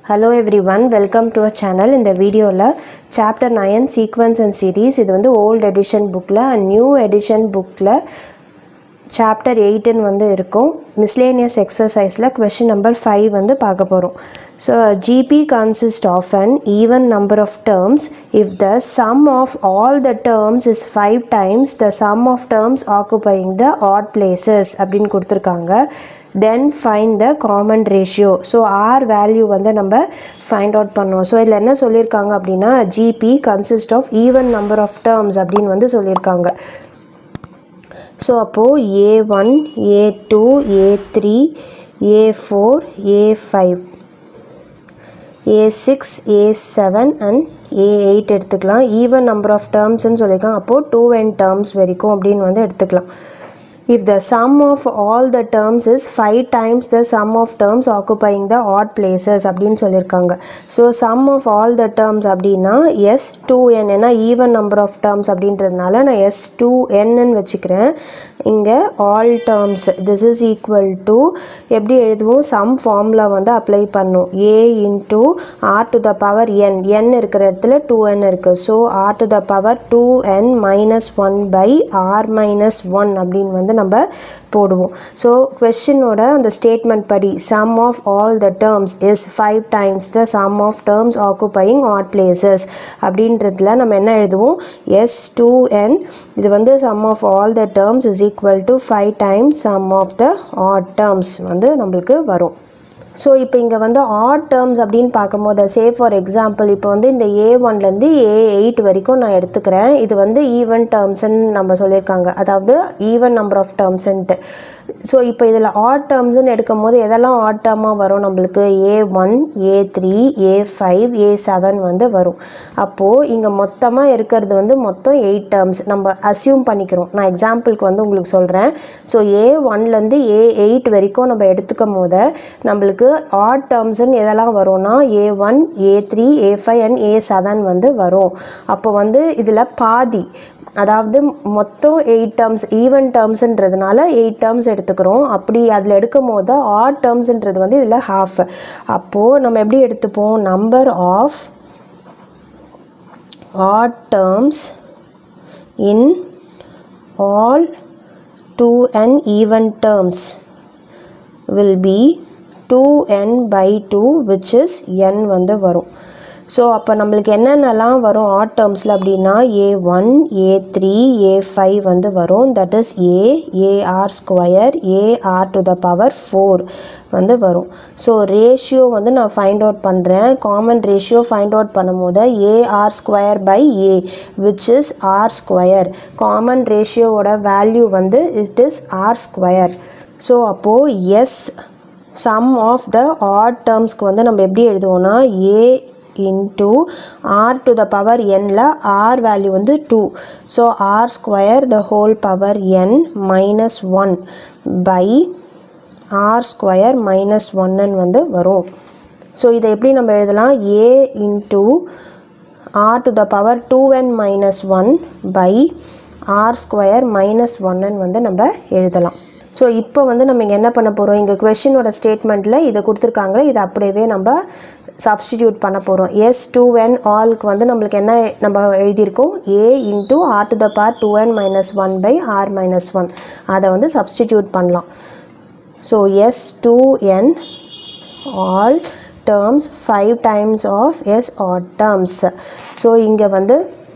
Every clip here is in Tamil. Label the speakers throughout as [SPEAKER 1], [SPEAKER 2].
[SPEAKER 1] hello everyone welcome to a channel இந்த வீடியோவில் chapter nine sequence and series இது வந்து ஓல்டு எடிஷன் புக்கில் அண்ட் நியூ எடிஷன் புக்கில் சாப்டர் எயிட்டுன்னு வந்து இருக்கும் மிஸ்லேனியஸ் எக்ஸசைஸில் கொஷின் நம்பர் ஃபைவ் வந்து பார்க்க போகிறோம் so GP consist of an even number of terms if the sum of all the terms is five times the sum of terms occupying the odd places அப்படின்னு கொடுத்துருக்காங்க then find the common ratio so R value வந்து நம்ம ஃபைண்ட் அவுட் பண்ணோம் ஸோ இதில் என்ன சொல்லியிருக்காங்க அப்படின்னா GP consist of even number of terms அப்படின்னு வந்து சொல்லியிருக்காங்க ஸோ அப்போது A one A two A three A four A five A six A seven and A eight எடுத்துக்கலாம் ஈவன் நம்பர் ஆஃப் டேர்ம்ஸ்னு சொல்லியிருக்காங்க அப்போது டூ அண்ட் டேர்ம்ஸ் வரைக்கும் அப்படின்னு வந்து எடுத்துக்கலாம் if the sum of all the terms is 5 times the sum of terms occupying the odd places அப்படின்னு சொல்லியிருக்காங்க so sum of all the terms அப்படின்னா எஸ் டூ என் ஏன்னா ஈவன் நம்பர் ஆஃப் டேர்ம்ஸ் அப்படின்றதுனால நான் எஸ் டூ என்னன்னு வச்சுக்கிறேன் இங்கே all terms this is equal to எப்படி எழுதுவோம் சம் ஃபார்முலா வந்து அப்ளை பண்ணும் A into R to the power N N இருக்கிற இடத்துல டூ என் இருக்குது so R to the power two N minus one by R minus one அப்படின்னு வந்து நம்ம போடுவோம் ஸோ கொஷினோட அந்த ஸ்டேட்மெண்ட் படி sum of all the terms is five times the sum of terms occupying odd places அப்படின்றதுல நம்ம என்ன எழுதுவோம் எஸ் டூ என் இது வந்து sum of all the terms is equal to five times sum of the odd terms வந்து நம்மளுக்கு வரும் ஸோ இப்போ இங்கே வந்து ஆட் டேர்ம்ஸ் அப்படின்னு பார்க்கும்போது சே ஃபார் எக்ஸாம்பிள் இப்போ வந்து இந்த ஏ ஒன்லேருந்து ஏ எயிட் வரைக்கும் நான் எடுத்துக்கிறேன் இது வந்து ஈவன் டேர்ம்ஸ்ன்னு நம்ம சொல்லியிருக்காங்க அதாவது ஈவன் நம்பர் ஆஃப் டேர்ம்ஸ்ன்ட்டு ஸோ இப்போ இதில் ஆட் டேர்ம்ஸ்னு எடுக்கும் போது எதெல்லாம் ஆட் டேர்மாக வரும் நம்மளுக்கு A one A three A five A seven வந்து வரும் அப்போது இங்கே மொத்தமாக இருக்கிறது வந்து மொத்தம் எயிட் டேர்ம்ஸ் நம்ம அசியூம் பண்ணிக்கிறோம் நான் எக்ஸாம்பிளுக்கு வந்து உங்களுக்கு சொல்கிறேன் ஸோ ஏ ஒன்லேருந்து ஏ எயிட் வரைக்கும் நம்ம எடுத்துக்கும் போது நம்மளுக்கு ஆட் டேர்ம்ஸ்னு எதெல்லாம் வரும்னா A one A three A five and A seven வந்து வரும் அப்போ வந்து இதில் பாதி அதாவது மொத்தம் எயிட் டேர்ம்ஸ் ஈவன் டேர்ம்ஸுன்றதுனால எயிட் டேர்ம்ஸ் எடுத்துக்கிறோம் அப்படி அதில் எடுக்கும் போது ஆட் டேர்ம்ஸுன்றது வந்து இதில் ஹாஃப் அப்போது நம்ம எப்படி எடுத்துப்போம் number of odd terms in all two and even terms will be two N by two which is N வந்து வரும் ஸோ அப்போ நம்மளுக்கு என்னென்னலாம் வரும் ஆட் டேர்ம்ஸில் அப்படின்னா A one A three A five வந்து வரும் that is A AR square AR to the power four வந்து வரும் ஸோ ரேஷியோ வந்து நான் ஃபைண்ட் அவுட் பண்ணுறேன் காமன் ரேஷியோ ஃபைண்ட் அவுட் பண்ணும்போது AR square by A which is R square common ரேஷியோவோட வேல்யூ வந்து it is R square so அப்போது S sum of the odd டேர்ம்ஸ்க்கு வந்து நம்ம எப்படி எழுதுவோம்னா A into R to the power எனில் ஆர் வேல்யூ வந்து two so R square the whole power N minus one by R square minus ஒன்னு வந்து வரும் ஸோ இதை எப்படி நம்ம எழுதலாம் A into R to the power two N minus one by R square minus ஒன்னு வந்து நம்ம எழுதலாம் ஸோ இப்போ வந்து நம்ம இங்கே என்ன பண்ண போகிறோம் இங்கே கொஷினோட ஸ்டேட்மெண்ட்டில் இதை கொடுத்துருக்காங்களே இதை அப்படியே நம்ம சப்ஸ்டிடியூட் பண்ண போகிறோம் எஸ் டூ என் ஆல்க்கு வந்து நம்மளுக்கு என்ன நம்ம எழுதியிருக்கோம் A into R to the power two N minus one by R minus one அதை வந்து சப்ஸ்டிடியூட் பண்ணலாம் so S two N all terms five times of S odd terms so இங்கே வந்து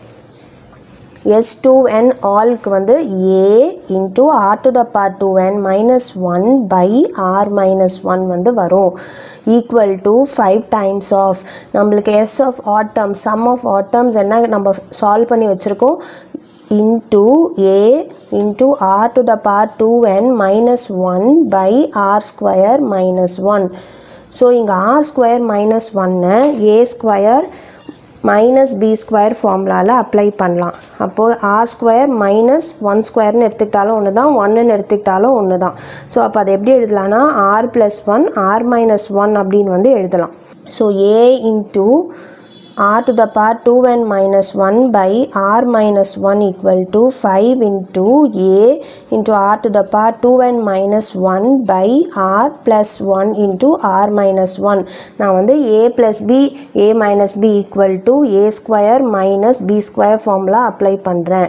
[SPEAKER 1] எஸ் டூ என் ஆல்க்கு வந்து A into R to the power two N minus one by R minus one வந்து வரும் equal to five times of நம்மளுக்கு S of odd terms sum of odd terms என்ன நம்ம சால்வ் பண்ணி வச்சுருக்கோம் into A into R to the power two N minus one by R square minus ஒன் ஸோ இங்கே ஆர் ஸ்கொயர் மைனஸ் ஒன்னை A square minus B square ஃபார்முலாவில் அப்ளை பண்ணலாம் அப்போது ஆர் ஸ்கொயர் மைனஸ் ஒன் ஸ்கொயர்னு எடுத்துக்கிட்டாலும் ஒன்று தான் ஒன்றுன்னு எடுத்துக்கிட்டாலும் ஒன்று தான் ஸோ அப்போ அதை எப்படி எழுதலாம்னா R plus one R minus one அப்படின்னு வந்து எழுதலாம் so A into r to the power 2n minus 1 by r minus 1 equal to 5 into a into r to the power 2n minus 1 by r plus 1 into r minus 1 நான் வந்து a plus b a minus b equal to a square minus b square formula apply பண்ணுறேன்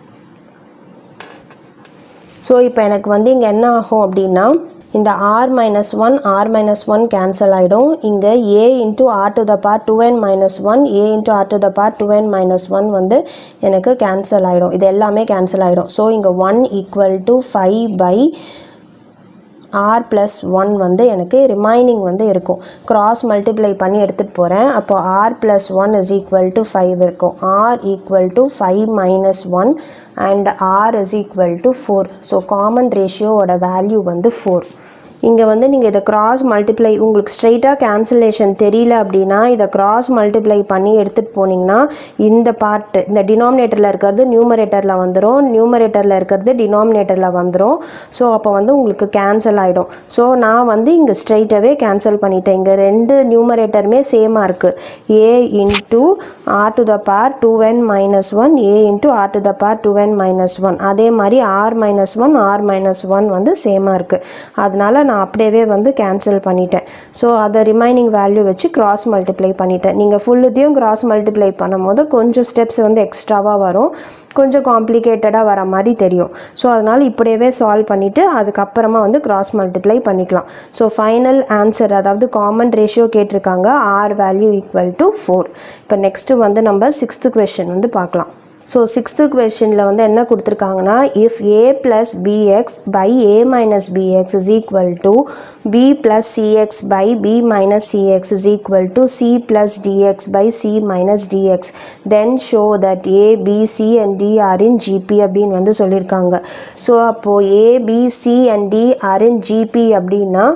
[SPEAKER 1] ஸோ இப்போ எனக்கு வந்து இங்கே என்ன ஆகும் அப்படின்னா இந்த R minus one R minus one cancel ஆகிடும் இங்கே A into R to the power two N minus one A into R to the power two N minus one வந்து எனக்கு கேன்சல் ஆகிடும் இது எல்லாமே கேன்சல் ஆகிடும் ஸோ இங்கே one equal to five by R plus one வந்து எனக்கு ரிமைனிங் வந்து இருக்கும் கிராஸ் மல்டிப்ளை பண்ணி எடுத்துகிட்டு போகிறேன் அப்போ R plus one is equal to five இருக்கும் R equal to five minus one and R is equal to four so common ரேஷியோவோட வேல்யூ வந்து ஃபோர் இங்கே வந்து நீங்கள் இதை கிராஸ் மல்டிப்ளை உங்களுக்கு ஸ்ட்ரைட்டாக கேன்சலேஷன் தெரியல அப்படின்னா இதை கிராஸ் மல்டிப்ளை பண்ணி எடுத்துகிட்டு போனீங்கன்னா இந்த பார்ட்டு இந்த டினாமினேட்டரில் இருக்கிறது நியூமரேட்டரில் வந்துடும் நியூமரேட்டரில் இருக்கிறது டினாமினேட்டரில் வந்துடும் ஸோ அப்போ வந்து உங்களுக்கு கேன்சல் ஆகிடும் ஸோ நான் வந்து இங்கே ஸ்ட்ரைட்டாகவே கேன்சல் பண்ணிட்டேன் இங்கே ரெண்டு நியூமரேட்டருமே சேமாக இருக்குது A into R to the power two N minus one A into R to the power two N minus one அதே மாதிரி R minus one R minus one வந்து சேமாக இருக்குது அதனால் நான் அப்படியே வந்து கேன்சல் பண்ணிட்டேன் ஸோ அதை ரிமைனிங் வேல்யூ வச்சு கிராஸ் மல்டிப்ளை பண்ணிட்டேன் நீங்கள் ஃபுல்லுத்தையும் கிராஸ் மல்டிப்ளை பண்ணும்போது கொஞ்சம் ஸ்டெப்ஸ் வந்து எக்ஸ்ட்ராவாக வரும் கொஞ்சம் காம்ப்ளிகேட்டடாக வர மாதிரி தெரியும் ஸோ அதனால் இப்படியே சால்வ் பண்ணிவிட்டு அதுக்கப்புறமா வந்து கிராஸ் மல்டிப்ளை பண்ணிக்கலாம் ஸோ ஃபைனல் ஆன்சர் அதாவது காமன் ரேஷியோ கேட்டிருக்காங்க R value equal to four இப்போ நெக்ஸ்ட்டு வந்து நம்ம சிக்ஸ்த்து கொஷின் வந்து பார்க்கலாம் ஸோ சிக்ஸ்த்து கொஷனில் வந்து என்ன கொடுத்துருக்காங்கன்னா if A plus BX by A minus BX is equal to B plus CX by B minus CX is equal to C plus dx by C minus DX then show that A B C and D are in GP அப்படின்னு வந்து சொல்லியிருக்காங்க ஸோ அப்போது A B C and D are in GP அப்படின்னா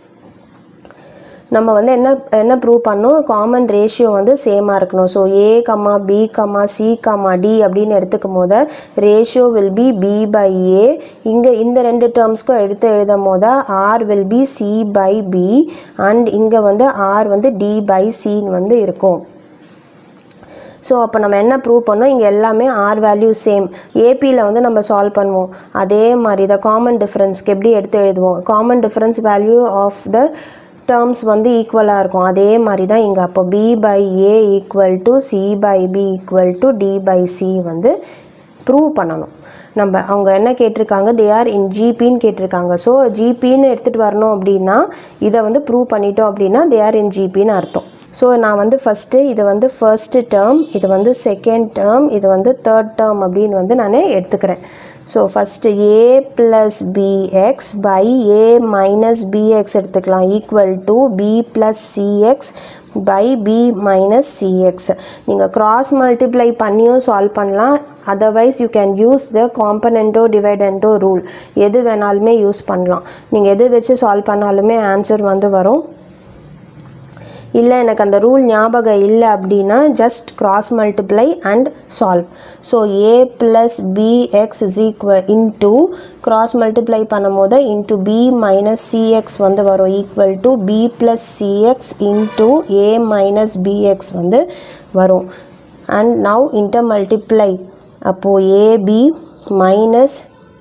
[SPEAKER 1] நம்ம வந்து என்ன என்ன ப்ரூவ் பண்ணோம் காமன் ரேஷியோ வந்து சேமாக இருக்கணும் so A comma B comma C comma D அப்படின்னு எடுத்துக்கும் போது ratio will be B by A இங்கே இந்த ரெண்டு டேர்ம்ஸ்க்கும் எடுத்து எழுதும் போது R will be C by B and இங்கே வந்து ஆர் வந்து டி பை சின்னு வந்து இருக்கும் ஸோ அப்போ நம்ம என்ன ப்ரூவ் பண்ணோம் இங்கே எல்லாமே ஆர் வேல்யூ சேம் ஏபியில் வந்து நம்ம சால்வ் பண்ணுவோம் அதே மாதிரி இதை காமன் டிஃப்ரென்ஸ்க்கு எப்படி எடுத்து எழுதுவோம் common difference value of the terms வந்து ஈக்குவலாக இருக்கும் அதே மாதிரி தான் இங்கே அப்போ B by A equal to C by B equal to D by C வந்து ப்ரூவ் பண்ணணும் நம்ம அவங்க என்ன கேட்டிருக்காங்க தே ஆர் இன் ஜிபின்னு கேட்டிருக்காங்க ஸோ ஜிபின்னு எடுத்துகிட்டு வரணும் அப்படின்னா இதை வந்து ப்ரூவ் பண்ணிட்டோம் அப்படின்னா தே ஆர் இன் ஜிபின்னு அர்த்தம் ஸோ நான் வந்து ஃபஸ்ட்டு இது வந்து ஃபர்ஸ்ட்டு டேர்ம் இது வந்து செகண்ட் டேர்ம் இது வந்து தேர்ட் டேர்ம் அப்படின்னு வந்து நான் எடுத்துக்கிறேன் so first A plus BX by A minus BX எடுத்துக்கலாம் equal to B plus CX by B minus CX நீங்கள் கிராஸ் மல்டிப்ளை பண்ணியும் சால்வ் பண்ணலாம் otherwise you can use the componendo dividendo rule எது வேணாலுமே யூஸ் பண்ணலாம் நீங்கள் எது வச்சு சால்வ் பண்ணாலுமே ஆன்சர் வந்து வரும் இல்லை எனக்கு அந்த ரூல் ஞாபகம் இல்லை அப்படின்னா just cross multiply and solve so a plus b x is equal into cross multiply பண்ணும்போது இன்ட்டு பி மைனஸ் சிஎக்ஸ் வந்து வரும் equal to B plus c x into a minus b x வந்து வரும் அண்ட் நவ் இன்டர் மல்டிப்ளை அப்போது ஏபி மைனஸ்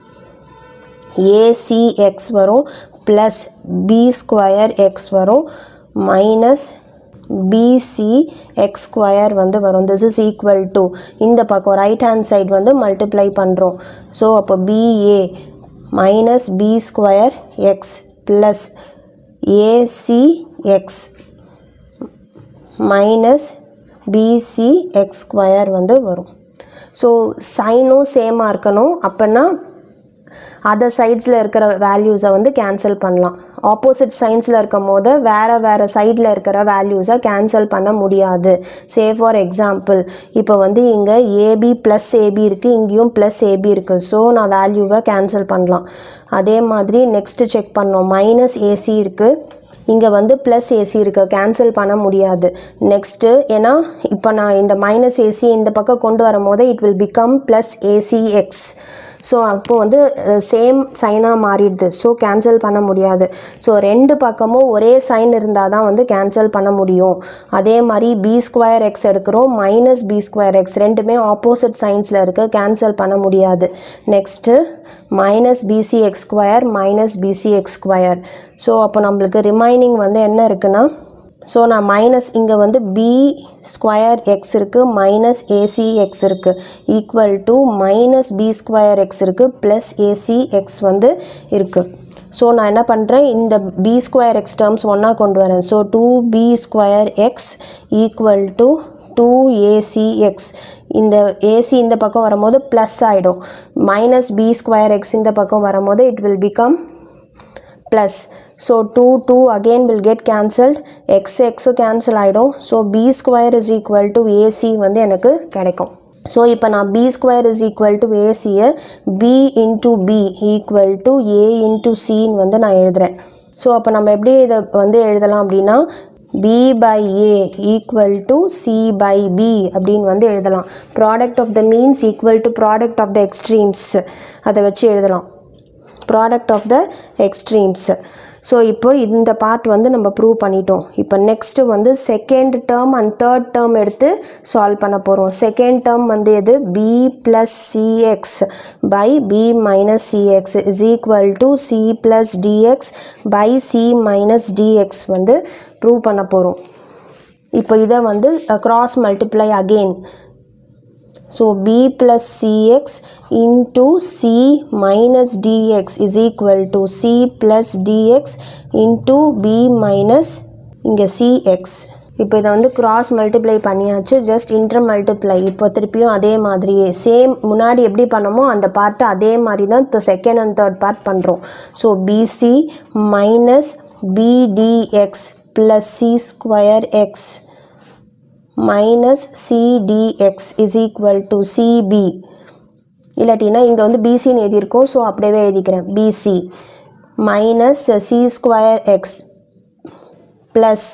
[SPEAKER 1] ஏசிஎக்ஸ் வரும் ப்ளஸ் பி ஸ்கொயர் எக்ஸ் வரும் மைனஸ் பிசி எக்ஸ் ஸ்கொயர் வந்து வரும் திஸ் இஸ் ஈக்குவல் டு இந்த பக்கம் ரைட் ஹேண்ட் சைடு வந்து மல்டிப்ளை பண்ணுறோம் ஸோ அப்போ BA minus B square x plus a c x minus b c x square வந்து வரும் ஸோ சைனும் சேமாக இருக்கணும் அப்போன்னா அதர் சைட்ஸில் இருக்கிற வேல்யூஸை வந்து கேன்சல் பண்ணலாம் ஆப்போசிட் சைன்ஸில் இருக்கும் போது வேறு வேறு சைடில் இருக்கிற வேல்யூஸை கேன்சல் பண்ண முடியாது சே ஃபார் எக்ஸாம்பிள் இப்போ வந்து இங்கே ஏபி ப்ளஸ் ஏபி இருக்குது இங்கேயும் ப்ளஸ் ஏபி இருக்குது ஸோ நான் வேல்யூவை கேன்சல் பண்ணலாம் அதே மாதிரி நெக்ஸ்ட்டு செக் பண்ணோம் மைனஸ் ஏசி இருக்குது இங்கே வந்து ப்ளஸ் ஏசி இருக்குது கேன்சல் பண்ண முடியாது நெக்ஸ்ட்டு ஏன்னா இப்போ நான் இந்த மைனஸ் ஏசி இந்த பக்கம் கொண்டு வரும்போது it will become plus a c x so அப்போ வந்து சேம் சைனாக மாறிடுது ஸோ கேன்சல் பண்ண முடியாது ஸோ ரெண்டு பக்கமும் ஒரே சைன் இருந்தால் தான் வந்து கேன்சல் பண்ண முடியும் அதே மாதிரி பி ஸ்கொயர் எக்ஸ் எடுக்கிறோம் மைனஸ் பி ஸ்கொயர் எக்ஸ் ரெண்டுமே ஆப்போசிட் சைன்ஸில் இருக்குது கேன்சல் பண்ண முடியாது next minus b c x square minus b c x square so அப்போ நம்மளுக்கு ரிமைனிங் வந்து என்ன இருக்குன்னா ஸோ நான் மைனஸ் இங்கே வந்து பி ஸ்கொயர் எக்ஸ் இருக்குது மைனஸ் ஏசி எக்ஸ் இருக்குது equal to minus B square x இருக்குது ப்ளஸ் ஏசி எக்ஸ் வந்து இருக்குது ஸோ நான் என்ன பண்ணுறேன் இந்த பி ஸ்கொயர் எக்ஸ் டேர்ம்ஸ் ஒன்றா கொண்டு வரேன் so two b square x equal to two a c x இந்த ஏசி இந்த பக்கம் வரும்போது ப்ளஸ் ஆகிடும் மைனஸ் பி ஸ்கொயர் எக்ஸ் இந்த பக்கம் வரும்போது it will become plus so two two again will get cancelled x x cancel ஆகிடும் so b square is equal to a c வந்து எனக்கு கிடைக்கும் ஸோ இப்போ நான் b square is equal to ஏசியை b into b equal to a into சின்னு வந்து நான் எழுதுகிறேன் ஸோ அப்போ நம்ம எப்படி இதை வந்து எழுதலாம் அப்படின்னா b by A equal to C by b அப்படின்னு வந்து எழுதலாம் product of the means equal to product of the extremes அதை வச்சு எழுதலாம் product of the extremes so இப்போ இந்த பார்ட் வந்து நம்ம ப்ரூவ் பண்ணிட்டோம் இப்போ நெக்ஸ்ட்டு வந்து second term and third term எடுத்து சால்வ் பண்ண போகிறோம் செகண்ட் டேர்ம் வந்து எது b plus CX by B minus CX is equal to C plus dx by C minus d x வந்து ப்ரூவ் பண்ண போகிறோம் இப்போ இதை வந்து cross multiply again So b plus cx into c minus dx is equal to c plus dx into b minus இங்கே cx இப்போ இதை வந்து கிராஸ் மல்டிப்ளை பண்ணியாச்சு ஜஸ்ட் இன்டர் மல்டிப்ளை இப்போ திருப்பியும் அதே மாதிரியே சேம் முன்னாடி எப்படி பண்ணமோ அந்த பார்ட்டு அதே மாதிரி தான் செகண்ட் அண்ட் தேர்ட் பார்ட் பண்ணுறோம் so b c minus b d x plus c square x minus c d x is equal to c b இல்லாட்டினா இங்கே வந்து பிசின்னு எழுதியிருக்கோம் ஸோ அப்படியே எழுதிக்கிறேன் b c minus c square x plus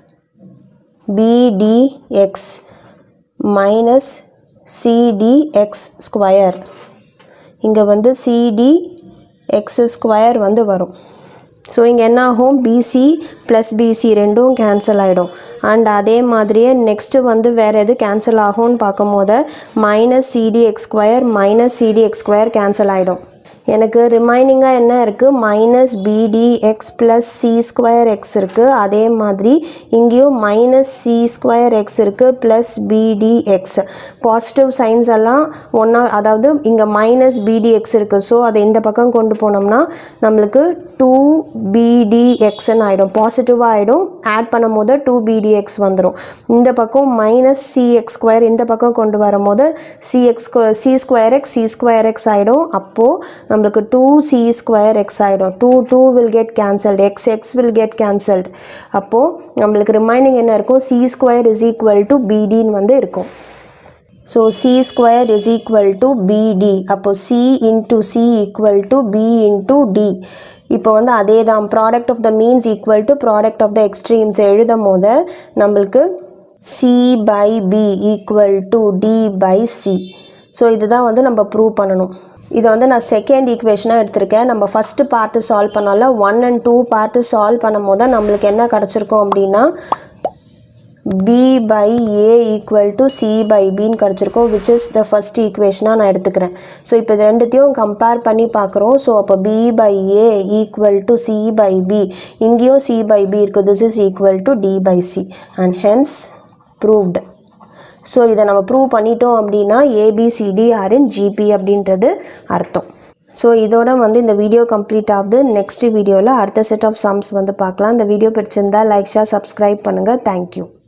[SPEAKER 1] b d x minus c d x square இங்கே வந்து சிடி எக்ஸ் ஸ்கொயர் வந்து வரும் ஸோ இங்கே என்ன ஆகும் பிசி ப்ளஸ் பிசி ரெண்டும் கேன்சல் ஆகிடும் அண்ட் அதே மாதிரியே நெக்ஸ்ட்டு வந்து வேறு எது கேன்சல் ஆகும்னு பார்க்கும்போது minus c d x square minus c d x square cancel ஆகிடும் எனக்கு ரிமைனிங்காக என்ன இருக்குது minus b d x plus c square x இருக்குது அதே மாதிரி இங்கேயும் மைனஸ் சி ஸ்கொயர் எக்ஸ் இருக்குது plus b d x positive signs எல்லாம் ஒன்றா அதாவது இங்கே மைனஸ் பிடி எக்ஸ் இருக்குது ஸோ அதை இந்த பக்கம் கொண்டு போனோம்னா நம்மளுக்கு டூ பிடி எக்ஸ்ன்னு ஆகிடும் பாசிட்டிவாக ஆகிடும் ஆட் பண்ணும் போது டூ பிடி எக்ஸ் வந்துடும் இந்த பக்கம் மைனஸ் சி எக்ஸ் ஸ்கொயர் இந்த பக்கம் கொண்டு வரும்போது c x c square x c square x ஆகிடும் அப்போது நம்மளுக்கு டூ சி ஸ்கொயர் எக்ஸ் ஆகிடும் two two will get cancelled x x will get cancelled அப்போது நம்மளுக்கு ரிமைனிங் என்ன இருக்கும் c square is equal to பிடின்னு வந்து இருக்கும் so c square is equal to b d அப்போ c into c equal to b into d இப்போ வந்து அதே தான் product of the means equal to product of the extremes எழுதும் போது நம்மளுக்கு c by B equal to D by c so இதுதான் வந்து நம்ம ப்ரூவ் பண்ணணும் இதை வந்து நான் செகண்ட் ஈக்குவேஷனாக எடுத்திருக்கேன் நம்ம ஃபஸ்ட்டு பார்ட்டு சால்வ் பண்ணோம்ல one and two part solve பண்ணும் போது நம்மளுக்கு என்ன கிடச்சிருக்கோம் அப்படின்னா b by A equal to C by பின்னு கிடச்சிருக்கும் விச் இஸ் த ஃபஸ்ட் ஈக்குவேஷனாக நான் எடுத்துக்கிறேன் ஸோ இப்போ இது ரெண்டுத்தையும் கம்பேர் பண்ணி பார்க்குறோம் ஸோ அப்போ B by A equal to C by b இங்கேயும் சி பை பி இருக்குது this is equal to D by c and hence proved so இதை நம்ம ப்ரூவ் பண்ணிட்டோம் அப்படின்னா ஏபிசிடி ஆர் இன் ஜிபி அப்படின்றது அர்த்தம் ஸோ இதோட வந்து இந்த வீடியோ கம்ப்ளீட் ஆகுது நெக்ஸ்ட் வீடியோவில் அடுத்த செட் ஆஃப் சம்ஸ் வந்து பார்க்கலாம் இந்த வீடியோ பிடிச்சிருந்தா லைக் ஷேர் சப்ஸ்கிரைப் பண்ணுங்கள் தேங்க்யூ